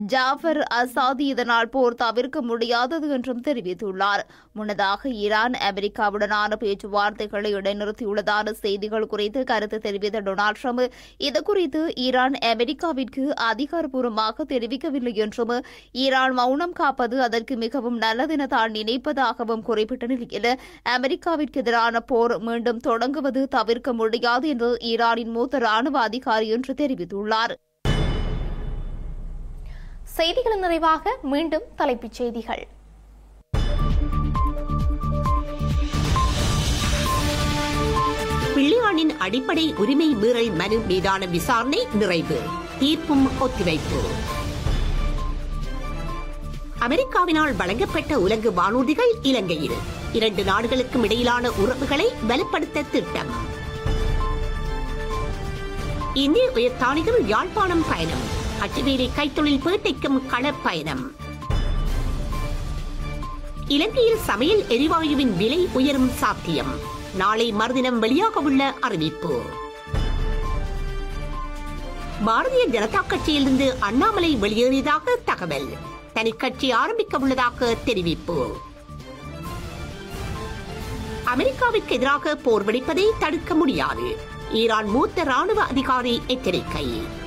Jaffer Azadi இதனால் போர் தவிர்க்க முடியாதது என்றும் தெரிவித்துள்ளார் முன்னதாக ஈரான் அமெரிக்காவுடனான பேச்சுவார்த்தைகளை இடைநிறுத்தியுள்ளதான செய்திகள் குறித்து கருத்து தெரிவித்த டொனால்ட் ட்ரம்ப் இதுகுறித்து ஈரான் அமெரிக்காவிற்கு அதிகாரப்பூர்வமாக தெரிவிக்கவில்லை என்றும் ஈரான் மௌனம் காப்பது அதற்கு மிகவும் நல்லதென தான் நினைப்பதாகவும் குறிப்பிட்ட நிலையில் அமெரிக்காவிற்கு எதிரான போர் மீண்டும் தொடங்குவது தவிர்க்க முடியாது என்று ஈரானின் மூத்த ராணுவ அதிகாரி என்று தெரிவித்துள்ளார் செய்திகளின் நிறைவாக மீண்டும் தலைப்புச் செய்திகள் பிள்ளையானின் அடிப்படை உரிமை மீறல் மனு மீதான விசாரணை நிறைவு தீர்ப்பும் ஒத்திவைப்பு அமெரிக்காவினால் வழங்கப்பட்ட உலங்கு வானூர்திகள் இலங்கையில் இரண்டு நாடுகளுக்கும் இடையிலான உறவுகளை வலுப்படுத்த திட்டம் இந்திய உயர்தானிகள் யாழ்ப்பாணம் பயணம் அட்டுவேலி கைத்தொழில் பேட்டைக்கும் களப்பயணம் இலங்கையில் சமையல் எரிவாயுவின் விலை உயரும் சாத்தியம் நாளை மறுதினம் வெளியாக உள்ள அறிவிப்பு பாரதிய ஜனதா கட்சியிலிருந்து அண்ணாமலை வெளியேறியதாக தகவல் தனிக்கட்சி ஆரம்பிக்க உள்ளதாக தெரிவிப்பு அமெரிக்காவிற்கு எதிராக போர் வெடிப்பதை தடுக்க முடியாது ஈரான் மூத்த ராணுவ அதிகாரி எச்சரிக்கை